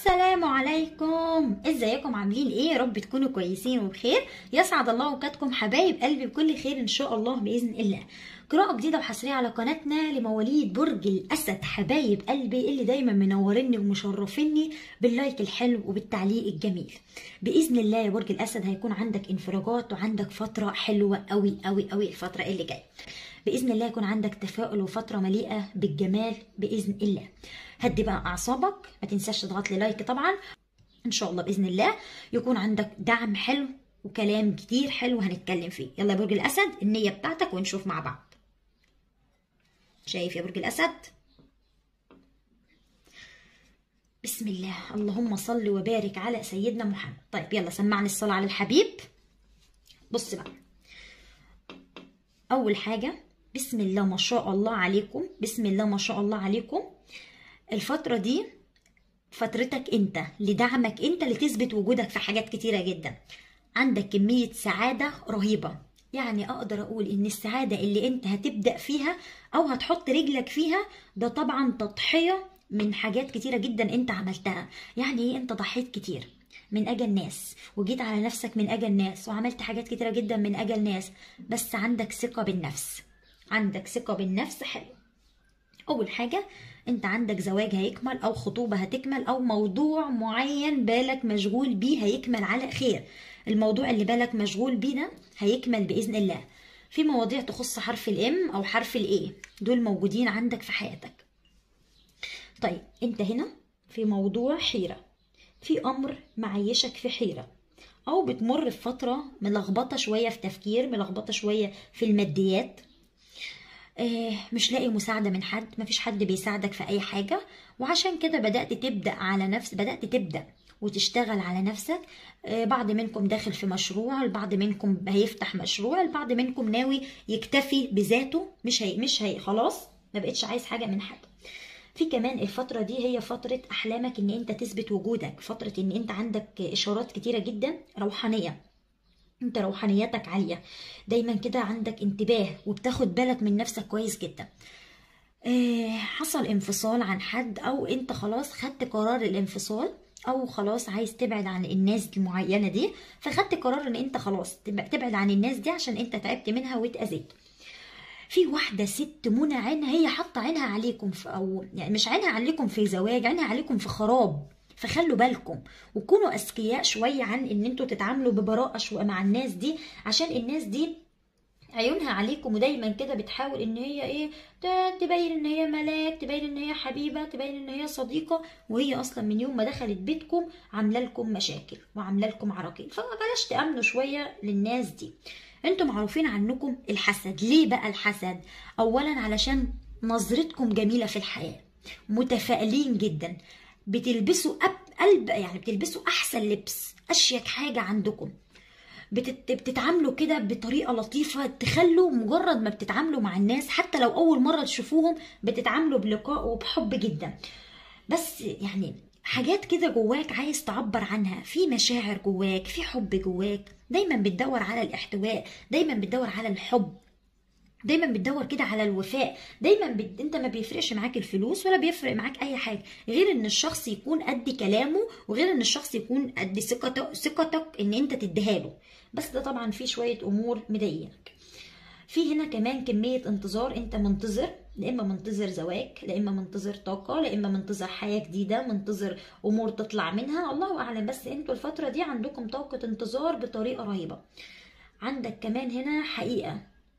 السلام عليكم ازيكم عاملين ايه يا رب تكونوا كويسين وبخير يسعد الله اوقاتكم حبايب قلبي بكل خير ان شاء الله باذن الله قراءة جديدة وحصرية على قناتنا لمواليد برج الأسد حبايب قلبي اللي دايما منوريني ومشرفيني باللايك الحلو وبالتعليق الجميل بإذن الله يا برج الأسد هيكون عندك انفراجات وعندك فترة حلوة قوي قوي قوي الفترة اللي جاية بإذن الله يكون عندك تفاؤل وفترة مليئة بالجمال بإذن الله هدي بقى أعصابك ما تنساش تضغط لي لايك طبعا إن شاء الله بإذن الله يكون عندك دعم حلو وكلام كتير حلو هنتكلم فيه يلا يا برج الأسد النية بتاعتك ونشوف مع بعض شايف يا برج الأسد بسم الله اللهم صل وبارك على سيدنا محمد طيب يلا سمعني الصلاة على الحبيب بص بقى أول حاجة بسم الله ما شاء الله عليكم بسم الله ما شاء الله عليكم الفترة دي فترتك انت لدعمك انت لتثبت وجودك في حاجات كتيرة جدا عندك كمية سعادة رهيبة يعني اقدر اقول ان السعادة اللي انت هتبدأ فيها او هتحط رجلك فيها ده طبعا تضحية من حاجات كتيرة جدا انت عملتها يعني ايه انت ضحيت كتير من اجل ناس وجيت على نفسك من اجل ناس وعملت حاجات كتيرة جدا من اجل ناس بس عندك ثقة بالنفس عندك ثقة بالنفس حلو اول حاجة انت عندك زواج هيكمل او خطوبة هتكمل او موضوع معين بالك مشغول بيه هيكمل على خير الموضوع اللي بالك مشغول بيه ده هيكمل باذن الله في مواضيع تخص حرف الام او حرف الاي دول موجودين عندك في حياتك طيب انت هنا في موضوع حيرة في امر معيشك في حيرة او بتمر في فترة ملخبطة شوية في تفكير ملخبطة شوية في الماديات آه، مش لاقي مساعدة من حد مفيش حد بيساعدك في أي حاجة وعشان كده بدأت تبدأ على نفس بدأت تبدأ وتشتغل على نفسك آه، بعض منكم داخل في مشروع البعض منكم هيفتح مشروع البعض منكم ناوي يكتفي بذاته مش هي مش هي خلاص ما بقتش عايز حاجة من حد في كمان الفترة دي هي فترة أحلامك إن أنت تثبت وجودك فترة إن أنت عندك إشارات كتيرة جدا روحانية انت روحانيتك عالية دايما كده عندك انتباه وبتاخد بالك من نفسك كويس جدا اه حصل انفصال عن حد او انت خلاص خدت قرار الانفصال او خلاص عايز تبعد عن الناس المعينة دي فخدت قرار ان انت خلاص تبعد عن الناس دي عشان انت تعبت منها واتأذيت في واحدة ست منى عينها هي حاطة عينها عليكم في او يعني مش عينها عليكم في زواج عينها عليكم في خراب فخلوا بالكم وكونوا اذكياء شويه عن ان انتوا تتعاملوا ببراءه شويه مع الناس دي عشان الناس دي عيونها عليكم ودايما كده بتحاول ان هي ايه تبين ان هي ملاك تبين ان هي حبيبه تبين ان هي صديقه وهي اصلا من يوم ما دخلت بيتكم عامله لكم مشاكل وعامله لكم عراقيل فبلاش تامنوا شويه للناس دي انتم معروفين عنكم الحسد ليه بقى الحسد اولا علشان نظرتكم جميله في الحياه متفائلين جدا بتلبسوا أب قلب يعني بتلبسوا احسن لبس اشيك حاجه عندكم بتت... بتتعاملوا كده بطريقه لطيفه تخلوا مجرد ما بتتعاملوا مع الناس حتى لو اول مره تشوفوهم بتتعاملوا بلقاء وبحب جدا بس يعني حاجات كده جواك عايز تعبر عنها في مشاعر جواك في حب جواك دايما بتدور على الاحتواء دايما بتدور على الحب دايما بتدور كده على الوفاء دايما بت... انت ما بيفرقش معاك الفلوس ولا بيفرق معاك اي حاجه غير ان الشخص يكون قد كلامه وغير ان الشخص يكون قد ثقتك ثقتك ان انت تديها له بس ده طبعا في شويه امور مضايقك في هنا كمان كميه انتظار انت منتظر لا اما منتظر زواج لا اما منتظر طاقه لا اما منتظر حياه جديده منتظر امور تطلع منها الله اعلم بس انتوا الفتره دي عندكم طاقه انتظار بطريقه رهيبه عندك كمان هنا حقيقه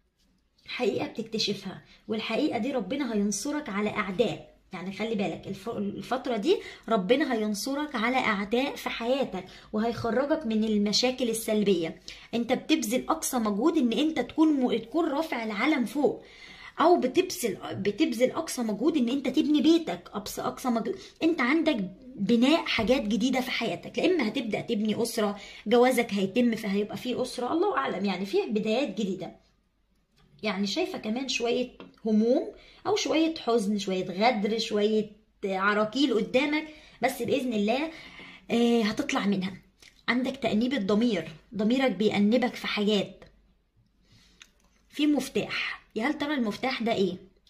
حقيقة بتكتشفها والحقيقة دي ربنا هينصرك على أعداء يعني خلي بالك الفترة دي ربنا هينصرك على أعداء في حياتك وهيخرجك من المشاكل السلبية انت بتبذل أقصى مجهود ان انت تكون م... تكون رافع العلم فوق او بتبذل بتبذل اقصى مجهود ان انت تبني بيتك اقصى اقصى مجهود انت عندك بناء حاجات جديده في حياتك لا اما هتبدا تبني اسره جوازك هيتم فهيبقى فيه اسره الله اعلم يعني فيه بدايات جديده يعني شايفه كمان شويه هموم او شويه حزن شويه غدر شويه عراكيل قدامك بس باذن الله هتطلع منها عندك تأنيب الضمير ضميرك بيأنبك في حاجات في مفتاح يا هل ترى المفتاح ده ايه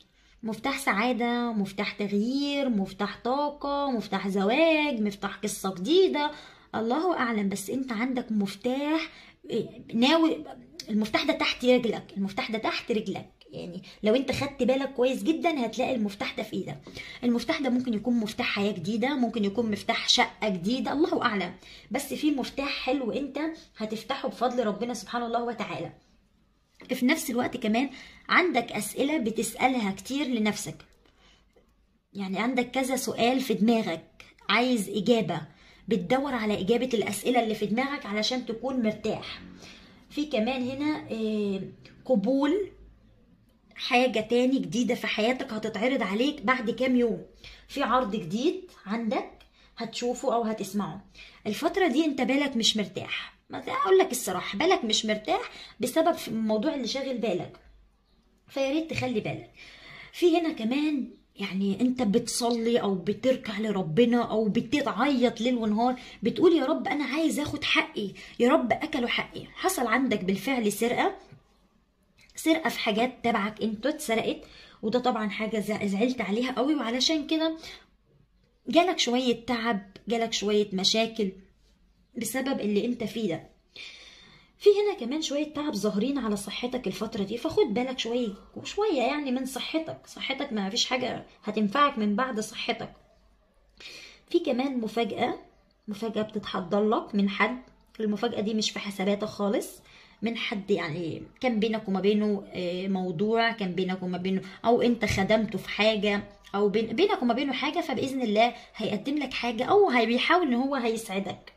مفتاح سعادة مفتاح تغيير مفتاح طاقة مفتاح زواج مفتاح قصة جديدة الله أعلم بس أنت عندك مفتاح إيه، ناوي المفتاح ده تحت رجلك المفتاح ده تحت رجلك يعني لو انت خدت بالك كويس جدا هتلاقي المفتاح ده في ايدك المفتاح ده ممكن يكون مفتاح حياة جديدة ممكن يكون مفتاح شقة جديدة الله أعلم بس في مفتاح حلو انت هتفتحه بفضل ربنا سبحانه الله وتعالى في نفس الوقت كمان عندك أسئلة بتسألها كتير لنفسك يعني عندك كذا سؤال في دماغك عايز إجابة بتدور على إجابة الأسئلة اللي في دماغك علشان تكون مرتاح في كمان هنا آه، قبول حاجة تاني جديدة في حياتك هتتعرض عليك بعد كام يوم في عرض جديد عندك هتشوفه أو هتسمعه الفترة دي انت بالك مش مرتاح ما اقول لك الصراحة بالك مش مرتاح بسبب الموضوع اللي شاغل بالك فيا ريت تخلي بالك في هنا كمان يعني انت بتصلي او بتركع لربنا او بتعيط ليل ونهار بتقول يا رب انا عايز اخد حقي يا رب اكلوا حقي حصل عندك بالفعل سرقه سرقه في حاجات تبعك انت اتسرقت وده طبعا حاجه زع- زعلت عليها قوي وعلشان كده جالك شويه تعب جالك شويه مشاكل بسبب اللي انت فيه ده في هنا كمان شوية تعب ظاهرين على صحتك الفترة دي فخد بالك شوية وشوية يعني من صحتك صحتك ما فيش حاجة هتنفعك من بعد صحتك في كمان مفاجأة مفاجأة بتتحضر لك من حد المفاجأة دي مش في حساباتك خالص من حد يعني كان بينك وما بينه آه، موضوع كان بينك وما بينه او انت خدمته في حاجة او بين بينك وما بينه حاجة فبإذن الله هيقدم لك حاجة او هي- بيحاول ان هو هيسعدك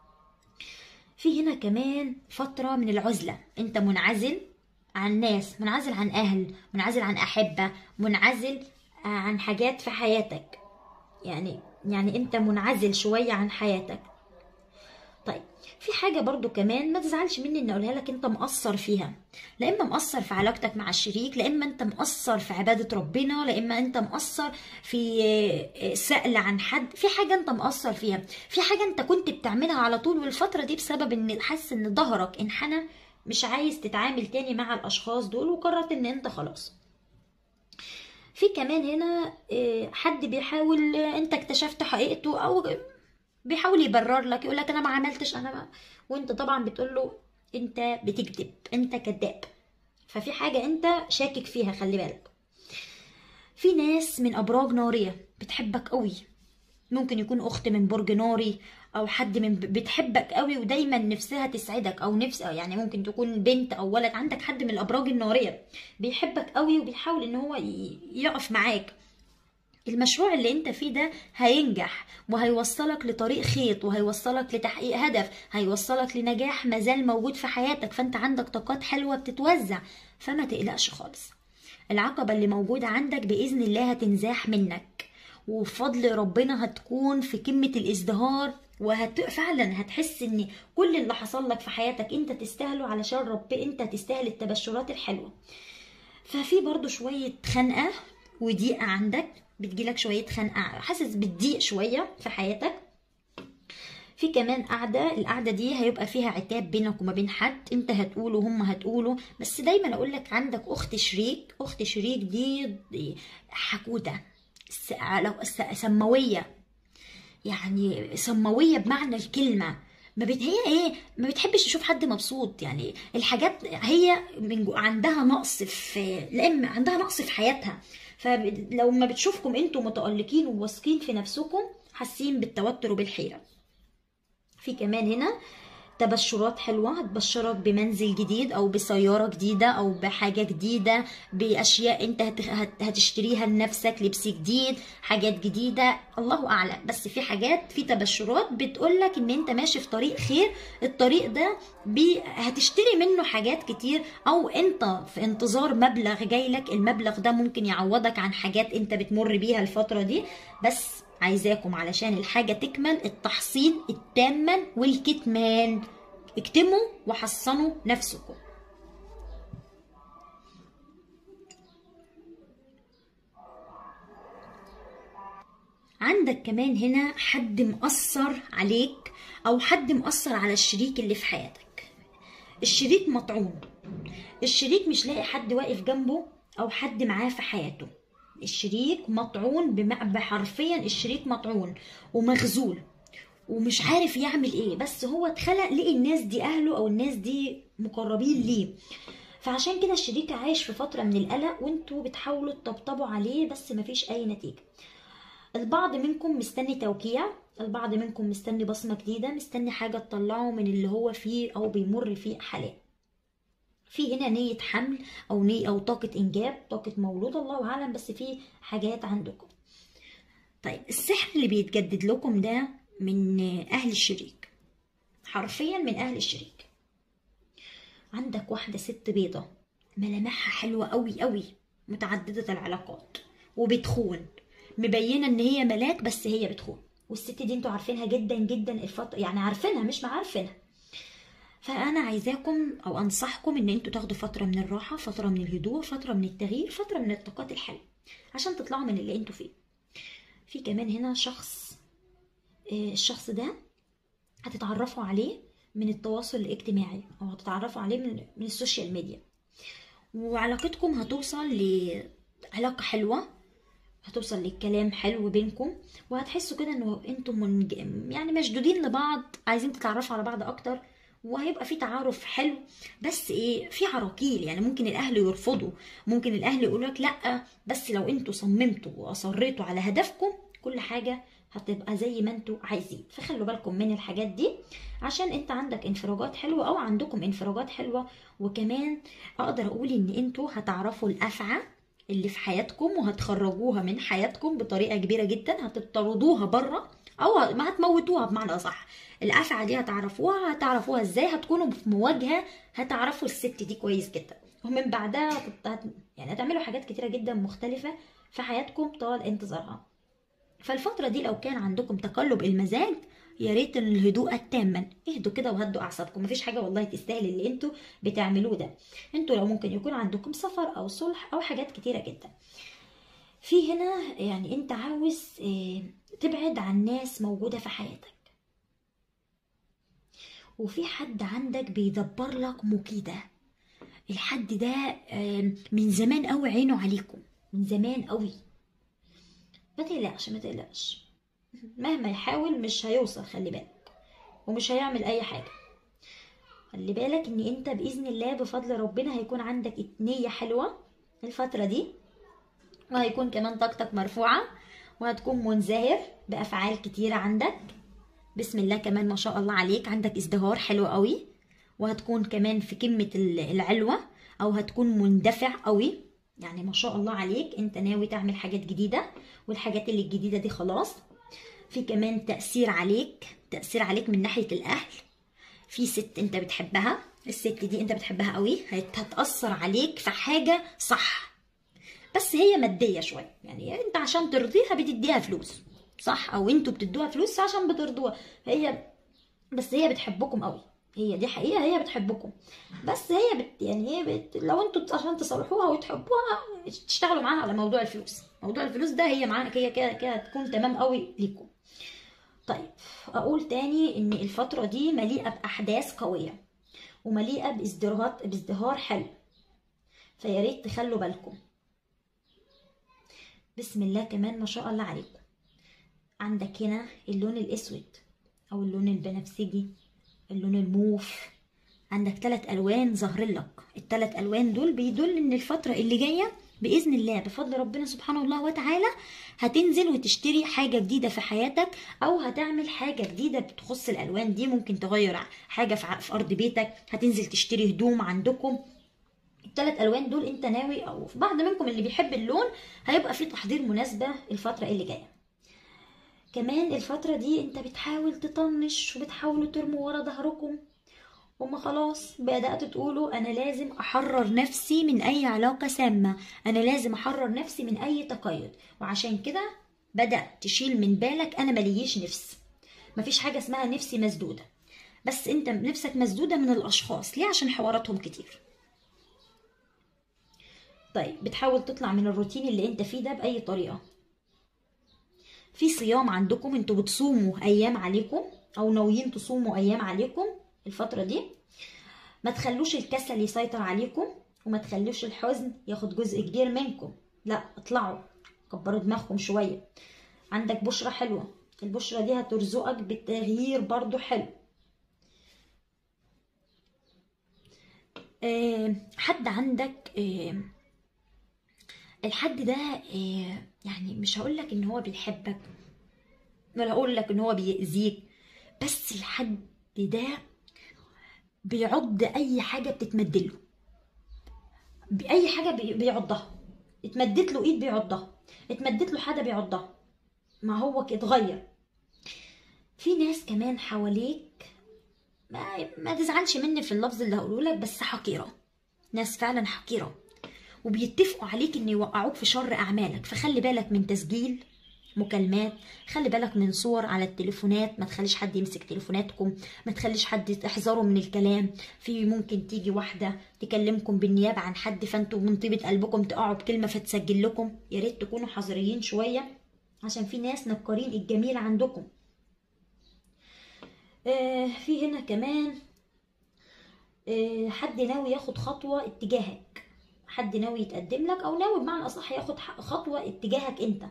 في هنا كمان فترة من العزلة انت منعزل عن ناس منعزل عن اهل منعزل عن احبة منعزل آه، عن حاجات في حياتك يعني يعني انت منعزل شوية عن حياتك طيب في حاجة برضو كمان ما تزعلش مني ان اقولها لك انت مقصر فيها لا اما مقصر في علاقتك مع الشريك لا اما انت مقصر في عبادة ربنا لا اما انت مقصر في آه، سأل عن حد في حاجة انت مقصر فيها في حاجة انت كنت بتعملها على طول والفترة دي بسبب ان حاسس ان ظهرك انحنى مش عايز تتعامل تاني مع الاشخاص دول وقررت ان انت خلاص في كمان هنا آه، حد بيحاول آه، انت اكتشفت حقيقته او بيحاول يبرر لك يقول لك انا ما عملتش انا ما وانت طبعا بتقول له انت بتكذب انت كذاب ففي حاجه انت شاكك فيها خلي بالك في ناس من ابراج ناريه بتحبك قوي ممكن يكون اخت من برج ناري او حد من بتحبك قوي ودايما نفسها تسعدك او نفس يعني ممكن تكون بنت او ولد عندك حد من الابراج الناريه بيحبك قوي وبيحاول ان هو ي- يقف معاك المشروع اللي انت فيه ده هينجح وهيوصلك لطريق خيط وهيوصلك لتحقيق هدف هيوصلك لنجاح مازال موجود في حياتك فانت عندك طاقات حلوة بتتوزع فما تقلقش خالص العقبة اللي موجودة عندك بإذن الله هتنزاح منك وبفضل ربنا هتكون في قمة الازدهار وهت فعلا هتحس ان كل اللي حصل لك في حياتك انت تستاهله علشان رب انت تستاهل التبشرات الحلوة ففي برضو شوية خنقة وضيقة عندك بتجيلك شوية خنقة حاسس بالضيق شوية في حياتك في كمان قعدة القعدة دي هيبقى فيها عتاب بينك وما بين حد انت هتقوله هم هتقوله بس دايما اقول لك عندك اخت شريك اخت شريك دي دي حقودة س- على- س- سماوية يعني سماوية بمعنى الكلمة ما بت... هي ايه ما بتحبش تشوف حد مبسوط يعني الحاجات هي من جو... عندها نقص في لأن عندها نقص في حياتها فلو ما بتشوفكم انتوا متألقين وواثقين في نفسكم حاسين بالتوتر وبالحيرة في كمان هنا تبشرات حلوة هتبشرك بمنزل جديد أو بسيارة جديدة أو بحاجة جديدة بأشياء أنت هت- هت- هتشتريها لنفسك لبس جديد حاجات جديدة الله أعلم بس في حاجات في تبشرات بتقولك إن أنت ماشي في طريق خير الطريق ده بي هتشتري منه حاجات كتير أو أنت في انتظار مبلغ جايلك المبلغ ده ممكن يعوضك عن حاجات أنت بتمر بيها الفترة دي بس عايزاكم علشان الحاجة تكمل التحصين التاما والكتمان اكتموا وحصنوا نفسكم عندك كمان هنا حد مأثر عليك أو حد مأثر على الشريك اللي في حياتك الشريك مطعون الشريك مش لاقي حد واقف جنبه أو حد معاه في حياته الشريك مطعون بم- بحرفيا الشريك مطعون ومخذول ومش عارف يعمل ايه بس هو اتخلق لقي الناس دي اهله او الناس دي مقربين ليه فعشان كده الشريك عايش في فترة من القلق وانتوا بتحاولوا تطبطبوا عليه بس مفيش اي نتيجة البعض منكم مستني توقيع البعض منكم مستني بصمة جديدة مستني حاجة تطلعه من اللي هو فيه او بيمر فيه حاليا في هنا نية حمل او نية او طاقة انجاب طاقة مولود الله اعلم بس في حاجات عندكم طيب السحر اللي بيتجدد لكم ده من اهل الشريك حرفيا من اهل الشريك عندك واحدة ست بيضة ملامحها حلوة قوي قوي متعددة العلاقات وبتخون مبينة ان هي ملاك بس هي بتخون والست دي انتوا عارفينها جدا جدا الفترة يعني عارفينها مش معارفينها فانا عايزاكم او انصحكم ان انتوا تاخدوا فتره من الراحه فتره من الهدوء فتره من التغيير فتره من الطاقات الحلوه عشان تطلعوا من اللي انتوا فيه في كمان هنا شخص آه، الشخص ده هتتعرفوا عليه من التواصل الاجتماعي او هتتعرفوا عليه من, من السوشيال ميديا وعلاقتكم هتوصل لعلاقة حلوة هتوصل للكلام حلو بينكم وهتحسوا كده انه انتم منج... يعني مشدودين لبعض عايزين تتعرفوا على بعض اكتر وهيبقى في تعارف حلو بس ايه في عراقيل يعني ممكن الاهل يرفضوا ممكن الاهل يقولوا لك لا بس لو انتوا صممتوا واصريتوا على هدفكم كل حاجه هتبقى زي ما انتوا عايزين فخلوا بالكم من الحاجات دي عشان انت عندك انفراجات حلوه او عندكم انفراجات حلوه وكمان اقدر اقول ان انتوا هتعرفوا الافعى اللي في حياتكم وهتخرجوها من حياتكم بطريقه كبيره جدا هتطردوها بره او ما هتموتوها بمعنى صح الافعى دي هتعرفوها هتعرفوها ازاي هتكونوا في مواجهه هتعرفوا الست دي كويس جدا ومن بعدها هت- هت- يعني هتعملوا حاجات كتيره جدا مختلفه في حياتكم طال انتظارها فالفتره دي لو كان عندكم تقلب المزاج يا ريت إن الهدوء التاما اهدوا كده وهدوا اعصابكم مفيش حاجه والله تستاهل اللي انتوا بتعملوه ده انتوا لو ممكن يكون عندكم سفر او صلح او حاجات كتيره جدا في هنا يعني انت عاوز آه، تبعد عن ناس موجوده في حياتك وفي حد عندك بيدبر لك مكيدة الحد ده آم، من زمان قوي عينه عليكم من زمان قوي ما تقلقش ما تقلقش مهما يحاول مش هيوصل خلي بالك ومش هيعمل اي حاجة خلي بالك ان انت باذن الله بفضل ربنا هيكون عندك نية حلوة الفترة دي وهيكون كمان طاقتك مرفوعة وهتكون منزهر بأفعال كتيرة عندك بسم الله كمان ما شاء الله عليك عندك ازدهار حلو قوي وهتكون كمان في قمة ال- العلوة أو هتكون مندفع قوي يعني ما شاء الله عليك انت ناوي تعمل حاجات جديدة والحاجات اللي الجديدة دي خلاص في كمان تأثير عليك تأثير عليك من ناحية الأهل في ست انت بتحبها الست دي انت بتحبها قوي هت- هتأثر عليك في حاجة صح بس هي مادية شوية يعني انت عشان ترضيها بتديها فلوس صح او انتوا بتدوها فلوس عشان بترضوها هي بس هي بتحبكم قوي هي دي حقيقة هي بتحبكم بس هي بت يعني هي بت لو انتوا عشان تصالحوها وتحبوها تشتغلوا معاها على موضوع الفلوس موضوع الفلوس ده هي معاك هي كده كده تكون تمام قوي ليكم طيب اقول تاني ان الفترة دي مليئة باحداث قوية ومليئة بازدهارات بازدهار حلو فيا ريت تخلوا بالكم بسم الله كمان ما شاء الله عليكم عندك هنا اللون الاسود او اللون البنفسجي اللون الموف عندك ثلاث الوان ظاهرين لك الثلاث الوان دول بيدل ان الفتره اللي جايه باذن الله بفضل ربنا سبحانه الله وتعالى هتنزل وتشتري حاجه جديده في حياتك او هتعمل حاجه جديده بتخص الالوان دي ممكن تغير حاجه في ع- في ارض بيتك هتنزل تشتري هدوم عندكم الثلاث الوان دول انت ناوي او في بعض منكم اللي بيحب اللون هيبقى في تحضير مناسبه الفتره اللي جايه كمان الفترة دي انت بتحاول تطنش وبتحاولوا ترموا ورا ظهركم وما خلاص بدأتوا تقولوا أنا لازم أحرر نفسي من أي علاقة سامة أنا لازم أحرر نفسي من أي تقيد وعشان كده بدأ تشيل من بالك أنا مليش نفس مفيش حاجة اسمها نفسي مسدودة بس انت نفسك مسدودة من الأشخاص ليه عشان حواراتهم كتير طيب بتحاول تطلع من الروتين اللي انت فيه ده بأي طريقة في صيام عندكم انتوا بتصوموا ايام عليكم او ناويين تصوموا ايام عليكم الفتره دي ما تخلوش الكسل يسيطر عليكم وما تخلوش الحزن ياخد جزء كبير منكم لا اطلعوا كبروا دماغكم شويه عندك بشرة حلوة البشرة دي هترزقك بالتغيير برضو حلو آه، حد عندك آه، الحد ده آه، يعني مش هقولك ان هو بيحبك ولا هقولك ان هو بيأذيك بس الحد ده بيعض اي حاجة بتتمدله بأي حاجة بي- بيعضها اتمدت له ايد بيعضها اتمدت له حاجة بيعضها ما هو كده اتغير في ناس كمان حواليك ما, ما تزعلش مني في اللفظ اللي هقوله لك بس حقيرة ناس فعلا حقيرة وبيتفقوا عليك ان يوقعوك في شر اعمالك فخلي بالك من تسجيل مكالمات خلي بالك من صور على التليفونات ما تخليش حد يمسك تليفوناتكم ما تخليش حد تحذروا من الكلام في ممكن تيجي واحدة تكلمكم بالنيابة عن حد فانتوا من طيبة قلبكم تقعوا بكلمة فتسجل لكم يا ريت تكونوا حذريين شوية عشان في ناس نكارين الجميل عندكم آه في هنا كمان آه حد ناوي ياخد خطوة اتجاهك حد ناوي يتقدم لك او ناوي بمعنى اصح ياخد ح- خطوة اتجاهك انت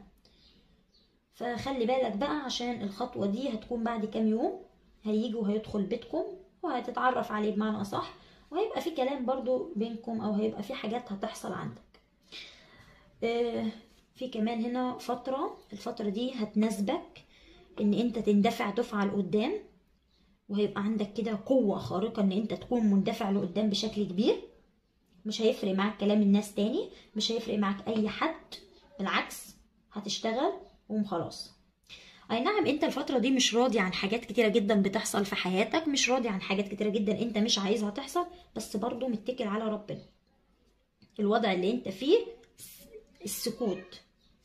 فخلي بالك بقى عشان الخطوة دي هتكون بعد كام يوم هيجي وهيدخل بيتكم وهتتعرف عليه بمعنى اصح وهيبقى في كلام برضو بينكم او هيبقى في حاجات هتحصل عندك آه، في كمان هنا فترة الفترة دي هتناسبك ان انت تندفع دفعة لقدام وهيبقى عندك كده قوة خارقة ان انت تكون مندفع لقدام بشكل كبير مش هيفرق معاك كلام الناس تاني مش هيفرق معاك اي حد بالعكس هتشتغل وخلاص اي نعم انت الفترة دي مش راضي عن حاجات كتيرة جدا بتحصل في حياتك مش راضي عن حاجات كتيرة جدا انت مش عايزها تحصل بس برضو متكل على ربنا الوضع اللي انت فيه السكوت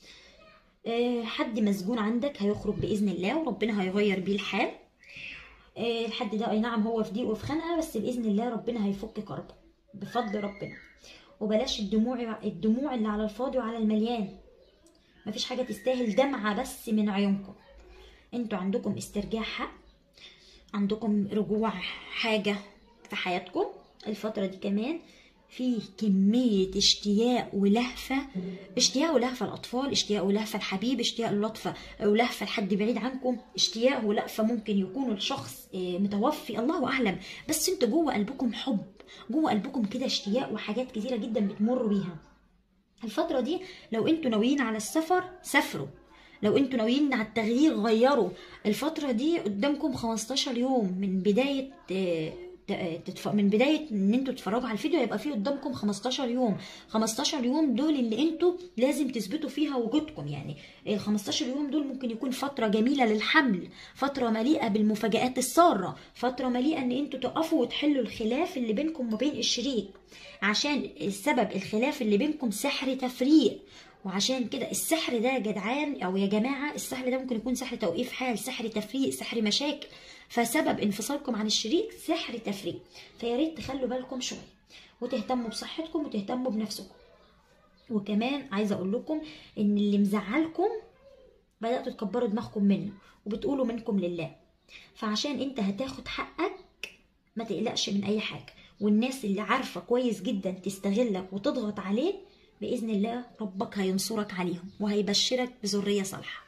آه، حد مسجون عندك هيخرج بإذن الله وربنا هيغير بيه الحال آه، الحد ده اي نعم هو في ضيق وفي خنقه بس باذن الله ربنا هيفك كربه بفضل ربنا وبلاش الدموع الدموع اللي على الفاضي وعلى المليان مفيش حاجه تستاهل دمعه بس من عيونكم انتوا عندكم استرجاع حق عندكم رجوع حاجه في حياتكم الفتره دي كمان في كمية اشتياق ولهفة اشتياق ولهفة الأطفال اشتياق ولهفة الحبيب اشتياق ولطفة ولهفة لحد بعيد عنكم اشتياق ولهفة ممكن يكون الشخص اه، متوفي الله أعلم بس انتوا جوه قلبكم حب جوه قلبكم كده اشتياق وحاجات كتيرة جدا بتمروا بيها الفترة دي لو انتوا ناويين على السفر سافروا لو انتوا ناويين على التغيير غيروا الفترة دي قدامكم 15 يوم من بداية اه، ت- تتف... من بداية ان انتوا تتفرجوا على الفيديو هيبقى فيه قدامكم 15 يوم 15 يوم دول اللي انتوا لازم تثبتوا فيها وجودكم يعني ال 15 يوم دول ممكن يكون فترة جميلة للحمل فترة مليئة بالمفاجآت السارة فترة مليئة ان انتوا تقفوا وتحلوا الخلاف اللي بينكم وبين الشريك عشان السبب الخلاف اللي بينكم سحر تفريق وعشان كده السحر ده يا جدعان او يا جماعه السحر ده ممكن يكون سحر توقيف حال سحر تفريق سحر مشاكل فسبب انفصالكم عن الشريك سحر تفريق فيا ريت تخلوا بالكم شويه وتهتموا بصحتكم وتهتموا بنفسكم وكمان عايزه اقول لكم ان اللي مزعلكم بداتوا تكبروا دماغكم منه وبتقولوا منكم لله فعشان انت هتاخد حقك ما تقلقش من اي حاجه والناس اللي عارفه كويس جدا تستغلك وتضغط عليك باذن الله ربك هينصرك عليهم وهيبشرك بذريه صالحه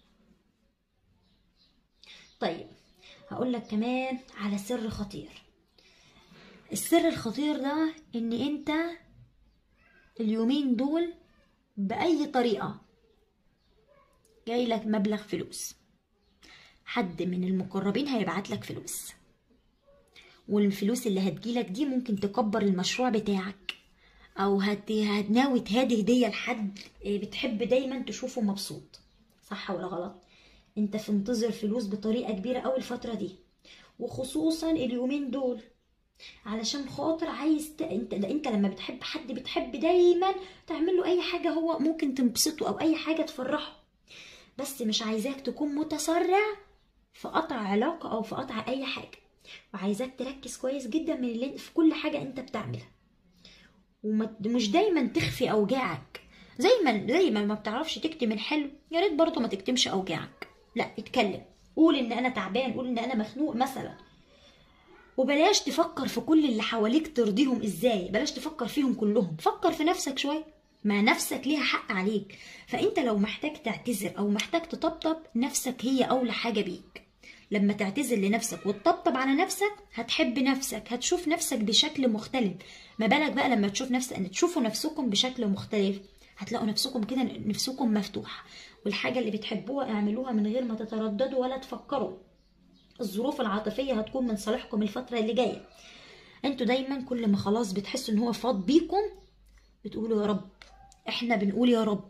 طيب هقول لك كمان على سر خطير السر الخطير ده ان انت اليومين دول باي طريقه جاي لك مبلغ فلوس حد من المقربين هيبعت لك فلوس والفلوس اللي هتجيلك دي ممكن تكبر المشروع بتاعك او هت... هتناوي تهادي هدية لحد بتحب دايما تشوفه مبسوط صح ولا غلط انت في انتظر فلوس بطريقة كبيرة اوي الفترة دي وخصوصا اليومين دول علشان خاطر عايز ت... انت ده انت لما بتحب حد بتحب دايما تعمل له اي حاجة هو ممكن تنبسطه او اي حاجة تفرحه بس مش عايزاك تكون متسرع في قطع علاقة او في قطع اي حاجة وعايزاك تركز كويس جدا من اللي في كل حاجة انت بتعملها ومش دايما تخفي اوجاعك زي ما زي ما ما بتعرفش تكتم الحلو يا ريت برضه ما تكتمش اوجاعك لا اتكلم قول ان انا تعبان قول ان انا مخنوق مثلا وبلاش تفكر في كل اللي حواليك ترضيهم ازاي بلاش تفكر فيهم كلهم فكر في نفسك شويه ما نفسك ليها حق عليك فانت لو محتاج تعتذر او محتاج تطبطب نفسك هي اولى حاجه بيك لما تعتذر لنفسك وتطبطب على نفسك هتحب نفسك هتشوف نفسك بشكل مختلف ما بالك بقى لما تشوف نفسك ان تشوفوا نفسكم بشكل مختلف هتلاقوا نفسكم كده نفسكم مفتوحه والحاجه اللي بتحبوها اعملوها من غير ما تترددوا ولا تفكروا الظروف العاطفيه هتكون من صالحكم الفتره اللي جايه انتوا دايما كل ما خلاص بتحسوا ان هو فاض بيكم بتقولوا يا رب احنا بنقول يا رب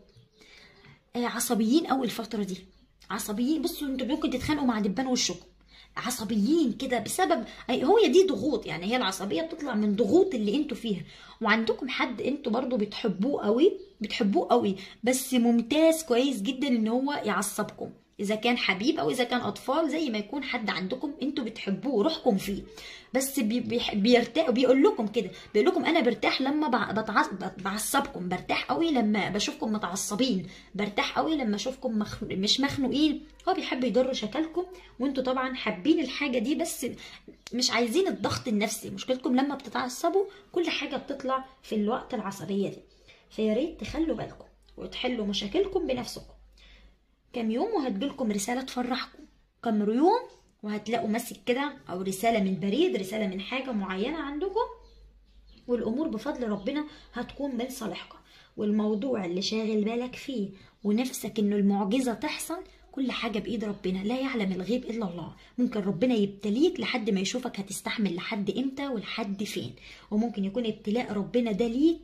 آه عصبيين قوي الفتره دي عصبيين بصوا انتوا ممكن تتخانقوا مع دبان وشكم عصبيين كده بسبب هو دي ضغوط يعني هي العصبيه بتطلع من ضغوط اللي انتوا فيها وعندكم حد انتوا برضو بتحبوه قوي بتحبوه قوي بس ممتاز كويس جدا ان هو يعصبكم اذا كان حبيب او اذا كان اطفال زي ما يكون حد عندكم انتوا بتحبوه روحكم فيه بس بي بيرتاح بيقول لكم كده بيقول لكم انا برتاح لما بعصبكم برتاح قوي لما بشوفكم متعصبين برتاح قوي لما اشوفكم مخ... مش مخنوقين هو بيحب يضر شكلكم وانتوا طبعا حابين الحاجه دي بس مش عايزين الضغط النفسي مشكلتكم لما بتتعصبوا كل حاجه بتطلع في الوقت العصبيه دي فيا ريت تخلوا بالكم وتحلوا مشاكلكم بنفسكم كام يوم وهتجيلكم رسالة تفرحكم كام يوم وهتلاقوا ماسك كده او رسالة من بريد رسالة من حاجة معينة عندكم والامور بفضل ربنا هتكون من صالحكم والموضوع اللي شاغل بالك فيه ونفسك انه المعجزة تحصل كل حاجة بإيد ربنا لا يعلم الغيب إلا الله ممكن ربنا يبتليك لحد ما يشوفك هتستحمل لحد إمتى ولحد فين وممكن يكون ابتلاء ربنا ده ليك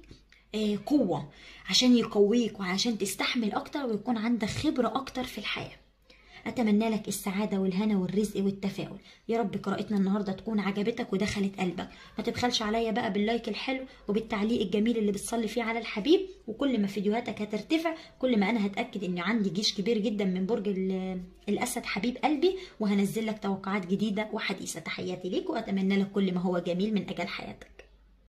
قوة عشان يقويك وعشان تستحمل أكتر ويكون عندك خبرة أكتر في الحياة أتمنى لك السعادة والهنا والرزق والتفاؤل يا رب قراءتنا النهاردة تكون عجبتك ودخلت قلبك ما تبخلش عليا بقى باللايك الحلو وبالتعليق الجميل اللي بتصلي فيه على الحبيب وكل ما فيديوهاتك هترتفع كل ما أنا هتأكد إن عندي جيش كبير جدا من برج الأسد حبيب قلبي وهنزل لك توقعات جديدة وحديثة تحياتي ليك وأتمنى لك كل ما هو جميل من أجل حياتك